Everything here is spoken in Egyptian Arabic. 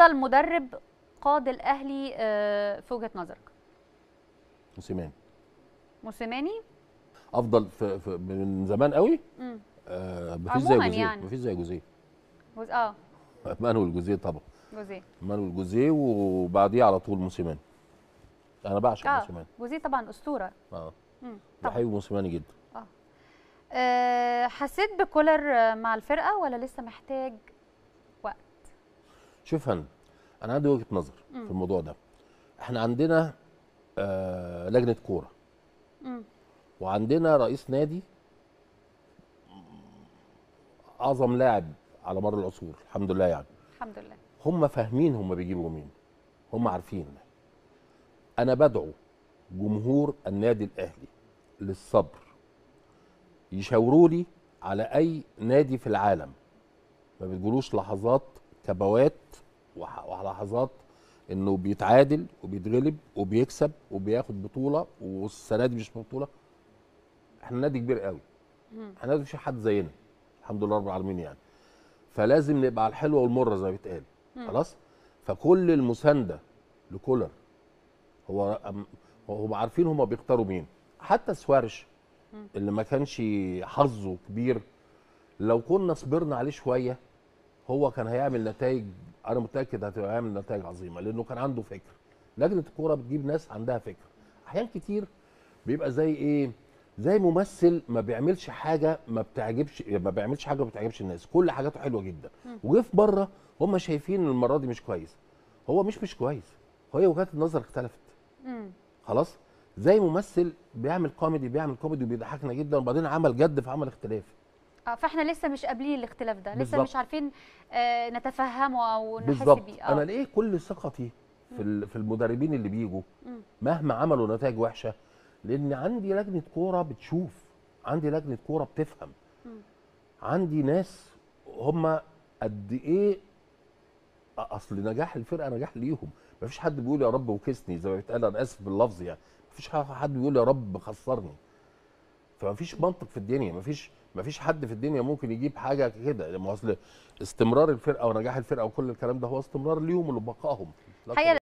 افضل مدرب قاد الاهلي آه، في وجهه نظرك موسيماني موسيماني افضل في, في من زمان قوي امم آه مفيش زي عموماً جوزيه يعني. مفيش زي جوزيه جوز اه مانويل جوزيه طبعا جوزيه مانويل جوزيه وبعديه على طول موسيماني انا بعشق اه موسيماني جوزيه طبعا اسطوره اه مم. طبعا بحب موسيماني جدا آه حسيت بكولر آه، مع الفرقه ولا لسه محتاج وقت شوف هن انا عندي وجهه نظر مم. في الموضوع ده احنا عندنا آه لجنه كوره مم. وعندنا رئيس نادي اعظم لاعب على مر العصور الحمد لله يعني الحمد لله هم فاهمين هم بيجيبوا مين هم عارفين انا بدعو جمهور النادي الاهلي للصبر يشاوروا لي على اي نادي في العالم ما بتقولوش لحظات كبوات وح- ولحظات انه بيتعادل وبيتغلب وبيكسب وبياخد بطوله والسنه دي مش بطوله احنا نادي كبير قوي مم. احنا نادي مفيش حد زينا الحمد لله رب العالمين يعني فلازم نبقى على الحلوه والمره زي ما بيتقال مم. خلاص فكل المسانده لكولر هو أم- هم عارفين هم بيختاروا مين حتى سوارش مم. اللي ما كانش حظه كبير لو كنا صبرنا عليه شويه هو كان هيعمل نتائج انا متاكد هيعمل نتائج عظيمه لانه كان عنده فكر لجنه الكوره بتجيب ناس عندها فكر احيان كتير بيبقى زي ايه زي ممثل ما بيعملش حاجه ما بتعجبش ما بيعملش حاجه ما بتعجبش الناس كل حاجاته حلوه جدا مم. وجه في بره هم شايفين ان المره دي مش كويس هو مش مش كويس هي وجهات النظر اختلفت مم. خلاص زي ممثل بيعمل كوميدي بيعمل كوميدي وبيضحكنا جدا وبعدين عمل جد في عمل اختلاف اه فاحنا لسه مش قابلين الاختلاف ده لسه بالظبط. مش عارفين آه نتفهمه او نحس بالظبط بيه انا اه ليه كل ثقتي في ال- في المدربين اللي بيجوا مم. مهما عملوا نتائج وحشه لان عندي لجنه كوره بتشوف عندي لجنه كوره بتفهم مم. عندي ناس هم قد ايه اصل نجاح الفرقه نجاح ليهم مفيش حد بيقول يا رب وكسني زي ما بيتقال انا اسف باللفظ يعني مفيش حد بيقول يا رب خسرني فمفيش منطق في الدنيا مفيش مفيش حد في الدنيا ممكن يجيب حاجه كده ما اصل استمرار الفرقه ونجاح الفرقه وكل الكلام ده هو استمرار ليهم ولبقائهم لا الحقيقه